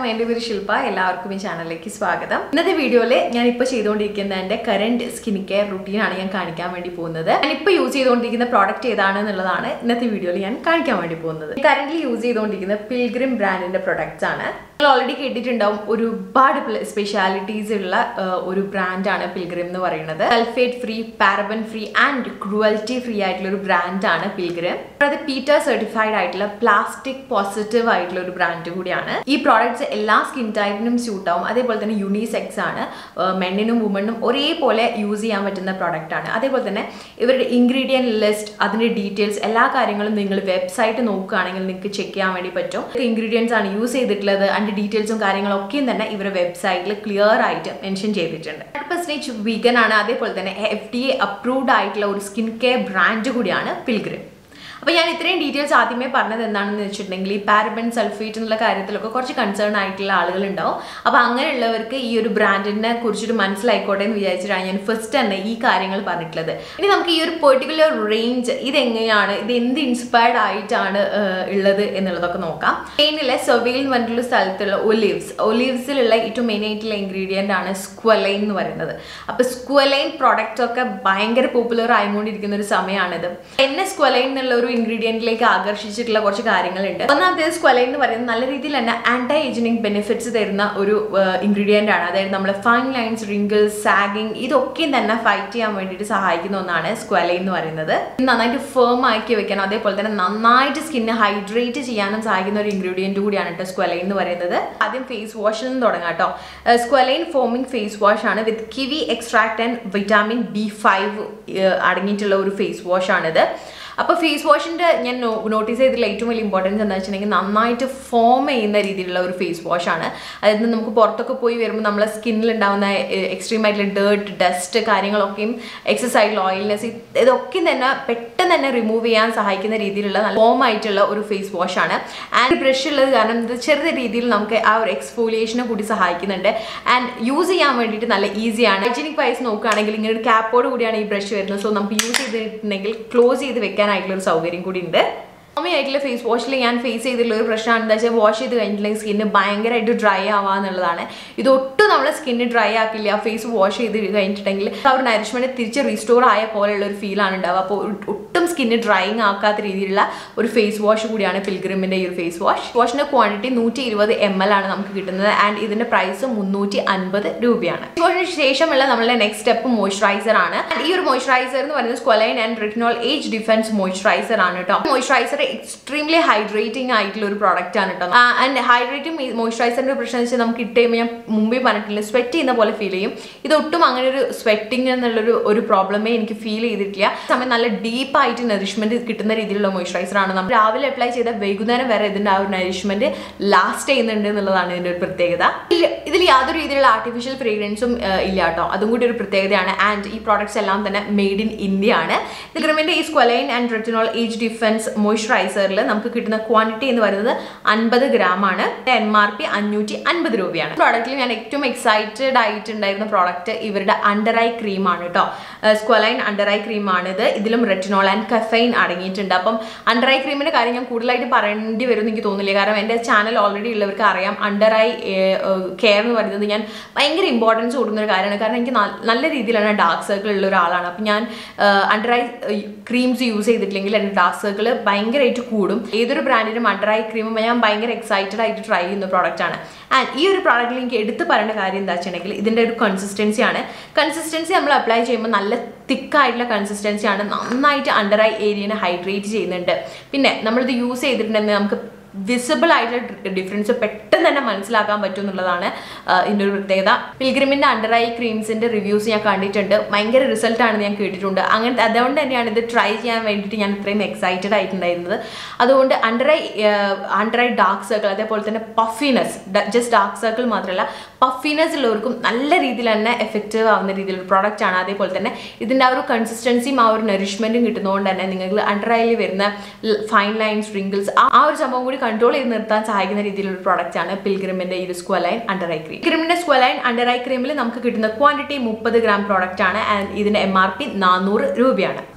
എൻ്റെ പേര് ശില്പ എല്ലാവർക്കും ഈ ചാനലിലേക്ക് സ്വാഗതം ഇന്നത്തെ വീഡിയോയിൽ ഞാൻ ഇപ്പോൾ ചെയ്തുകൊണ്ടിരിക്കുന്ന എൻ്റെ കറന്റ് സ്കിൻ കെയർ റുട്ടീനാണ് ഞാൻ കാണിക്കാൻ വേണ്ടി പോകുന്നത് ഞാൻ ഇപ്പോൾ യൂസ് ചെയ്തുകൊണ്ടിരിക്കുന്ന പ്രോഡക്റ്റ് ഏതാണെന്നുള്ളതാണ് ഇന്നത്തെ വീഡിയോയിൽ ഞാൻ കാണിക്കാൻ വേണ്ടി പോകുന്നത് കറന്റ് യൂസ് ചെയ്തുകൊണ്ടിരിക്കുന്ന പിൽഗ്രിം ബ്രാൻഡിന്റെ പ്രൊഡക്ട്സ് ആണ് നിങ്ങൾ ഓൾറെഡി കേട്ടിട്ടുണ്ടാവും ഒരുപാട് സ്പെഷ്യാലിറ്റീസ് ഉള്ള ആ, ഒരു ബ്രാൻഡാണ് പിൽഗ്രിം എന്ന് പറയുന്നത് sulphate free paraben free and cruelty free ആയിട്ടുള്ള ഒരു ബ്രാൻഡാണ് പിൽഗ്രിം അത് പീറ്റർ സർട്ടിഫൈഡ് ആയിട്ടുള്ള പ്ലാസ്റ്റിക് പോസിറ്റീവ് ആയിട്ടുള്ള ഒരു ബ്രാൻഡ് കൂടിയാണ് ഈ പ്രോഡക്ട്സ് എല്ലാ സ്കിൻ ടൈപ്പിനും സ്യൂട്ട് ആവും അതേപോലെ തന്നെ യൂണിസെക്സ് ആണ് മെന്നിനും വുമണിനും ഒരേപോലെ യൂസ് ചെയ്യാൻ പറ്റുന്ന പ്രോഡക്റ്റ് ആണ് അതേപോലെ തന്നെ ഇവരുടെ ഇൻഗ്രീഡിയൻറ്റ് ലിസ്റ്റ് അതിന്റെ ഡീറ്റെയിൽസ് എല്ലാ കാര്യങ്ങളും നിങ്ങൾ വെബ്സൈറ്റ് നോക്കുകയാണെങ്കിൽ നിങ്ങൾക്ക് ചെക്ക് ചെയ്യാൻ വേണ്ടി പറ്റും ഇൻഗ്രീഡിയൻസ് ആണ് യൂസ് ചെയ്തിട്ടുള്ളത് അതിന്റെ ഡീറ്റെയിൽസും കാര്യങ്ങളൊക്കെയും തന്നെ ഇവരുടെ വെബ്സൈറ്റിൽ ക്ലിയർ ആയിട്ട് മെൻഷൻ ചെയ്തിട്ടുണ്ട് ഹൺഡ്രഡ് പെർസെൻറ്റേജ് വീഗൻ ആണ് അതേപോലെ തന്നെ എഫ് ഡി എ അപ്രൂവ്ഡ് ആയിട്ടുള്ള ഒരു സ്കിൻ കെയർ ബ്രാൻഡ് കൂടിയാണ് പിൽഗ്രിം അപ്പോൾ ഞാൻ ഇത്രയും ഡീറ്റെയിൽസ് ആദ്യമേ പറഞ്ഞത് എന്താണെന്ന് വെച്ചിട്ടുണ്ടെങ്കിൽ ഈ പാരബൻ സൾഫേറ്റ് എന്നുള്ള കാര്യത്തിലൊക്കെ കുറച്ച് കൺസേൺ ആയിട്ടുള്ള ആളുകളുണ്ടാവും അപ്പോൾ അങ്ങനെയുള്ളവർക്ക് ഈ ഒരു ബ്രാൻഡിനെ കുറിച്ചിട്ട് മനസ്സിലായിക്കോട്ടെ എന്ന് വിചാരിച്ചിട്ടാണ് ഞാൻ ഫസ്റ്റ് തന്നെ ഈ കാര്യങ്ങൾ പറഞ്ഞിട്ടുള്ളത് ഇനി നമുക്ക് ഈ ഒരു പെർട്ടിക്കുലർ റേഞ്ച് ഇതെങ്ങനെയാണ് ഇത് എന്ത് ഇൻസ്പയർഡ് ആയിട്ടാണ് ആഹ്, ഉള്ളത് എന്നുള്ളതൊക്കെ നോക്കാം സ്പെയിനിലെ സെവയിൽ എന്ന് പറഞ്ഞിട്ടുള്ള സ്ഥലത്തുള്ള ഒലീവ്സ് ഒലീവ്സിലുള്ള ഏറ്റവും മെയിൻ ആയിട്ടുള്ള ഇൻഗ്രീഡിയൻ്റ് ആണ് സ്ക്വലൈൻ എന്ന് പറയുന്നത് അപ്പോൾ സ്ക്വലൈൻ പ്രോഡക്റ്റ്സ് ഒക്കെ ഭയങ്കര പോപ്പുലർ ആയിക്കൊണ്ടിരിക്കുന്ന ഒരു സമയമാണിത് എന്നെ സ്ക്വലൈൻ എന്നുള്ള ഒരു ഇൻഗ്രീഡിയൻറ്റിലേക്ക് ആകർഷിച്ചിട്ടുള്ള കുറച്ച് കാര്യങ്ങളുണ്ട് ഒന്നാമത്തേത് സ്ക്വലൈൻ എന്ന് പറയുന്നത് നല്ല രീതിയിൽ തന്നെ ആൻറ്റി ഏജിനിങ് ബെനിഫിറ്റ്സ് തരുന്ന ഒരു ഇൻഗ്രീഡിയൻ്റ് ആണ് അതായത് നമ്മുടെ ഫൈൻ ലൈൻസ് റിങ്കിൾസ് സാഗിങ് ഇതൊക്കെയും തന്നെ ഫൈറ്റ് ചെയ്യാൻ വേണ്ടിയിട്ട് സഹായിക്കുന്ന ഒന്നാണ് സ്ക്വലൈൻ എന്ന് പറയുന്നത് ഇത് നന്നായിട്ട് ഫേം ആക്കി വെക്കാനും അതേപോലെ തന്നെ നന്നായിട്ട് സ്കിന്നെ ഹൈഡ്രേറ്റ് ചെയ്യാനും സഹായിക്കുന്ന ഒരു ഇൻഗ്രീഡിയൻറ്റ് കൂടിയാണ് കേട്ടോ സ്ക്വലൈൻ എന്ന് പറയുന്നത് ആദ്യം ഫേസ് വാഷിൽ നിന്ന് തുടങ്ങാം കേട്ടോ സ്ക്വലൈൻ ഫോമിംഗ് ഫേസ് വാഷ് ആണ് with kiwi extract and vitamin B five അടങ്ങിയിട്ടുള്ള ഒരു ഫേസ് വാഷ് ആണിത് അപ്പോൾ ഫേസ് വാഷിൻ്റെ ഞാൻ നോട്ടീസ് ചെയ്തിട്ടുള്ള ഏറ്റവും വലിയ ഇമ്പോർട്ടൻസ് എന്താ വെച്ചിട്ടുണ്ടെങ്കിൽ നന്നായിട്ട് ഫോം ചെയ്യുന്ന രീതിയിലുള്ള ഒരു ഫേസ് വാഷ് ആണ് അതായത് നമുക്ക് പുറത്തൊക്കെ പോയി വരുമ്പോൾ നമ്മളെ സ്കിന്നിൽ ഉണ്ടാകുന്ന എക്സ്ട്രീം ആയിട്ടുള്ള ഡേർട്ട് ഡസ്റ്റ് കാര്യങ്ങളൊക്കെയും എക്സസൈസ് ഓയിൽനെസ് ഇതൊക്കെ തന്നെ പെട്ടെന്ന് തന്നെ റിമൂവ് ചെയ്യാൻ സഹായിക്കുന്ന രീതിയിലുള്ള നല്ല ഫോം ആയിട്ടുള്ള ഒരു ഫേസ് വാഷ് ആണ് ആൻഡ് ബ്രഷ് ഉള്ളത് കാരണം ഇത് ചെറിയ രീതിയിൽ നമുക്ക് ആ ഒരു എക്സ്ഫോലിയേഷനെ കൂടി സഹായിക്കുന്നുണ്ട് ആൻഡ് യൂസ് ചെയ്യാൻ വേണ്ടിയിട്ട് നല്ല ഈസിയാണ് ഹൈജീനിക് വൈസ് നോക്കുകയാണെങ്കിൽ ഇങ്ങനെ ഒരു ക്യാപ്പോട് കൂടിയാണ് ഈ ബ്രഷ് വരുന്നത് സോ നമുക്ക് യൂസ് ചെയ്തിട്ടുണ്ടെങ്കിൽ ക്ലോസ് ചെയ്ത് വെക്കാനായിട്ടുള്ള ഒരു സൗകര്യം കൂടി ഉണ്ട് കോമി ആയിട്ടുള്ള ഫേസ് വാഷിൽ ഞാൻ ഫേസ് ചെയ്തിട്ടുള്ള ഒരു പ്രശ്നം എന്താ വെച്ചാൽ വാഷ് ചെയ്ത് കഴിഞ്ഞിട്ടുണ്ടെങ്കിൽ സ്കിന്ന് ഭയങ്കരമായിട്ട് ഡ്രൈ ആവുക എന്നുള്ളതാണ് ഇതൊട്ടും നമ്മളെ സ്കിന്ന് ഡ്രൈ ആക്കില്ല ഫേസ് വാഷ് ചെയ്ത് കഴിഞ്ഞിട്ടുണ്ടെങ്കിൽ ആ ഒരു നരിഷ്മെന്റ് തിരിച്ച് റീസ്റ്റോർ ആയ പോലെയുള്ള ഒരു ഫീലാണ് ഉണ്ടാവുക അപ്പോൾ ഒട്ടും സ്കിന്ന് ഡ്രൈങ് ആക്കാത്ത രീതിയിലുള്ള ഒരു ഫേസ് വാഷ് കൂടിയാണ് പിൽഗ്രിമിന്റെ ഈ ഒരു ഫേസ് വാഷ് വാഷിന്റെ ക്വാണ്ടിറ്റി നൂറ്റി ഇരുപത് എം എൽ ആണ് നമുക്ക് കിട്ടുന്നത് ആൻഡ് ഇതിന്റെ പ്രൈസ് മുന്നൂറ്റി അൻപത് രൂപയാണ് ഫേസ് വാഷിന് ശേഷമുള്ള നമ്മളുടെ നെക്സ്റ്റ് സ്റ്റെപ്പ് മോയ്സ്ചറൈസർ ആണ് And ഈ ഒരു മോയ്സ്ചറൈസർ എന്ന് പറയുന്നത് squalane and retinol age defence moisturiser ആണ് കേട്ടോ മോയ്സ്ചറൈസർ എക്സ്ട്രീംലി ഹൈഡ്രേറ്റിംഗ് ആയിട്ടുള്ള ഒരു പ്രോഡക്റ്റ് ആണ് കേട്ടോ ആൻഡ് ഹൈഡ്രേറ്റിംഗ് മോയ്സ്ചറൈസറിന്റെ പ്രശ്നം വെച്ചാൽ നമുക്ക് ഇട്ട് കഴിയുമ്പോൾ ഞാൻ മുമ്പേ പറഞ്ഞിട്ടില്ല സ്വെറ്റ് ചെയ്യുന്ന പോലെ ഫീൽ ചെയ്യും ഇതൊട്ടും അങ്ങനെ ഒരു സ്വെറ്റിംഗ് എന്നുള്ളൊരു ഒരു പ്രോബ്ലമേ എനിക്ക് ഫീൽ ചെയ്തിട്ടില്ല സമയം നല്ല ഡീപ്പായിട്ട് നറിഷ്മെന്റ് കിട്ടുന്ന രീതിയിലുള്ള മോയ്സ്ചറൈസർ ആണ് നമ്മൾ രാവിലെ അപ്ലൈ ചെയ്ത വൈകുന്നേരം വരെ ഇതിന്റെ ആ ഒരു നറിഷ്മെന്റ് ലാസ്റ്റ് ചെയ്യുന്നുണ്ട് എന്നുള്ളതാണ് ഇതിന്റെ ഒരു പ്രത്യേകത ഇതിൽ- ഇതിൽ യാതൊരു രീതിയിലുള്ള ആർട്ടിഫിഷ്യൽ ഫ്രേഗ്രൻസും ഇല്ല കേട്ടോ അതും കൂടി ഒരു പ്രത്യേകതയാണ് ആൻഡ് ഈ പ്രോഡക്ട്സ് എല്ലാം തന്നെ മെയ്ഡ് ഇൻ ഇന്ത്യ ആണ് ഗ്രിമിന്റെ ഈ squalane and retinol age defence മോയ്സ്ചറൈസറിൽ നമുക്ക് കിട്ടുന്ന ക്വാണ്ടിറ്റി എന്ന് പറയുന്നത് അൻപത് ഗ്രാം ആണ് എം ആർ പി അഞ്ഞൂറ്റി അൻപത് രൂപയാണ് പ്രോഡക്റ്റിൽ ഞാൻ ഏറ്റവും എക്സൈറ്റഡ് ആയിട്ടുണ്ടായിരുന്ന പ്രോഡക്റ്റ് ഇവരുടെ അണ്ടർ ഐ ക്രീം ആണ് കേട്ടോ സ്ക്വലൈൻ അണ്ടർ ഐ ക്രീം ആണ് ഇത് ഇതിലും റെറ്റിനോൾ ആൻഡ് കഫൈൻ അടങ്ങിയിട്ടുണ്ട് അപ്പം അണ്ടർ ഐ ക്രീമിന്റെ കാര്യം ഞാൻ കൂടുതലായിട്ട് പറയേണ്ടി വരും എന്ന് എനിക്ക് തോന്നുന്നില്ല കാരണം എൻ്റെ ചാനൽ ഓൾറെഡി ഉള്ളവർക്ക് അറിയാം അണ്ടർ ഐ കെയർ എന്ന് പറയുന്നത് ഞാൻ ഭയങ്കര ഇമ്പോർട്ടൻസ് കൊടുക്കുന്ന ഒരു കാര്യമാണ് കാരണം എനിക്ക് ന- നല്ല രീതിയിലാണ് ഡാർക്ക് സർക്കിൾ ഉള്ള ഒരാളാണ് അപ്പം ഞാൻ അണ്ടർ ഐ ക്രീംസ് യൂസ് ചെയ്തിട്ടില്ലെങ്കിൽ എൻ്റെ ഡാർക്ക് സർക്കിൾ ഭയങ്കരമായിട്ട് കൂടും ഏതൊരു ബ്രാൻഡിനും അണ്ടർ ഐ ക്രീമും ഞാൻ ഭയങ്കര എക്സൈറ്റഡ് ആയിട്ട് ട്രൈ ചെയ്യുന്ന പ്രോഡക്റ്റ് ആണ് ആൻഡ് ഈ ഒരു പ്രോഡക്റ്റിൽ എനിക്ക് എടുത്ത് പറയേണ്ട കാര്യം എന്താ വെച്ചിട്ടുണ്ടെങ്കിൽ ഇതിൻ്റെ ഒരു കൺസിസ്റ്റൻസി ആണ് കൺസിസ്റ്റൻസി നമ്മൾ അപ്ലൈ ചെയ്യുമ്പോൾ നല്ല തിക്കായിട്ടുള്ള കൺസിസ്റ്റൻസി ആണ് നന്നായിട്ട് അണ്ടർ ഐ ഏരിയനെ ഹൈഡ്രേറ്റ് ചെയ്യുന്നുണ്ട് പിന്നെ നമ്മളിത് യൂസ് ചെയ്തിട്ടുണ്ടെങ്കിൽ നമുക്ക് വിസിബിൾ ആയിട്ടുള്ള ഡിഫറൻസ് പെട്ടെന്ന് തന്നെ മനസ്സിലാക്കാൻ പറ്റും എന്നുള്ളതാണ് ആ, ഇതിൻ്റെ ഒരു പ്രത്യേകത പിൽഗ്രിമിൻ്റെ അണ്ടർ ഐ ക്രീംസിൻ്റെ റിവ്യൂസ് ഞാൻ കണ്ടിട്ടുണ്ട് ഭയങ്കര റിസൾട്ട് ആണെന്ന് ഞാൻ കേട്ടിട്ടുണ്ട് അങ്ങനത്തെ അതുകൊണ്ട് തന്നെയാണ് ഇത് ട്രൈ ചെയ്യാൻ വേണ്ടിയിട്ട് ഞാൻ ഇത്രയും എക്സൈറ്റഡ് ആയിട്ടുണ്ടായിരുന്നത് അതുകൊണ്ട് under eye under eye dark circle അതേപോലെ തന്നെ പഫിനെസ് ജസ്റ്റ് ഡാർക്ക് സർക്കിൾ മാത്രമല്ല പഫിനെസ് ഉള്ളവർക്കും നല്ല രീതിയിൽ തന്നെ എഫക്റ്റീവ് ആവുന്ന രീതിയിലുള്ള പ്രോഡക്റ്റ് ആണ് അതേപോലെ തന്നെ ഇതിൻ്റെ ആ ഒരു കൺസിസ്റ്റൻസിയും ആ ഒരു നറിഷ്മെൻറ്റും കിട്ടുന്നതുകൊണ്ട് തന്നെ നിങ്ങൾക്ക് അണ്ടർ ഐയിൽ വരുന്ന ഫൈൻ ലൈൻസ് റിങ്കിൾസ് ആ ഒരു സംഭവം കൂടി കൺട്രോൾ ചെയ്ത് നിർത്താൻ സഹായിക്കുന്ന രീതിയിലുള്ള പ്രോഡക്റ്റ് ആണ് പിൽഗ്രിമിന്റെ ഈ ഒരു സ്ക്വലൈൻ അണ്ടർ ഐ ക്രീം പിൽഗ്രിമിന്റെ സ്ക്വലൈൻ അണ്ടർ ഐ ക്രീമിൽ നമുക്ക് കിട്ടുന്ന ക്വാണ്ടിറ്റി മുപ്പത് ഗ്രാം പ്രോഡക്റ്റ് ആണ് ആൻഡ് ഇതിന്റെ എം ആർ പി നാനൂറ് രൂപയാണ്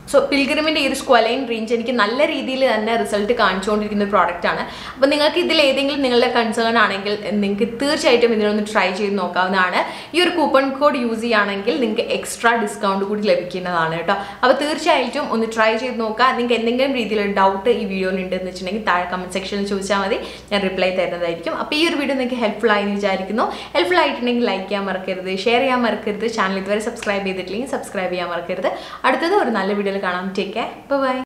സോ പിൽഗ്രിമിൻ്റെ ഈ ഒരു സ്ക്വലൈൻ റേഞ്ച് എനിക്ക് നല്ല രീതിയിൽ തന്നെ റിസൾട്ട് കാണിച്ചുകൊണ്ടിരിക്കുന്ന ഒരു പ്രോഡക്റ്റ് ആണ് അപ്പോൾ നിങ്ങൾക്ക് ഇതിൽ ഏതെങ്കിലും നിങ്ങളുടെ കൺസേൺ ആണെങ്കിൽ നിങ്ങൾക്ക് തീർച്ചയായിട്ടും ഇതിനൊന്ന് ട്രൈ ചെയ്ത് നോക്കാവുന്നതാണ് ഈ ഒരു കൂപ്പൺ കോഡ് യൂസ് ചെയ്യുകയാണെങ്കിൽ നിങ്ങൾക്ക് എക്സ്ട്രാ ഡിസ്കൗണ്ട് കൂടി ലഭിക്കുന്നതാണ് കേട്ടോ അപ്പോൾ തീർച്ചയായിട്ടും ഒന്ന് ട്രൈ ചെയ്ത് നോക്കുക നിങ്ങൾക്ക് എന്തെങ്കിലും രീതിയിലുള്ള ഡൗട്ട് ഈ വീഡിയോയിൽ ഉണ്ടെന്ന് വെച്ചിട്ടുണ്ടെങ്കിൽ താഴെ കമൻറ്റ് സെക്ഷനിൽ ചോദിച്ചാൽ മതി ഞാൻ റിപ്ലൈ തരുന്നതായിരിക്കും അപ്പോൾ ഈ ഒരു വീഡിയോ നിങ്ങൾക്ക് ഹെൽപ്ഫുൾ ആയി എന്ന് വിചാരിക്കുന്നു ഹെൽപ്ഫുൾ ആയിട്ടുണ്ടെങ്കിൽ ലൈക്ക് ചെയ്യാൻ മറക്കരുത് ഷെയർ ചെയ്യാൻ മറക്കരുത് ചാനൽ ഇതുവരെ സബ്സ്ക്രൈബ് ചെയ്തിട്ടില്ലെങ്കിൽ സബ്സ്ക്രൈബ് ചെയ്യാൻ മറക്കരുത് അടുത്തത് ഒരു നല്ല വീഡിയോയിൽ കാണാം ടേക്ക് കെയർ ബൈ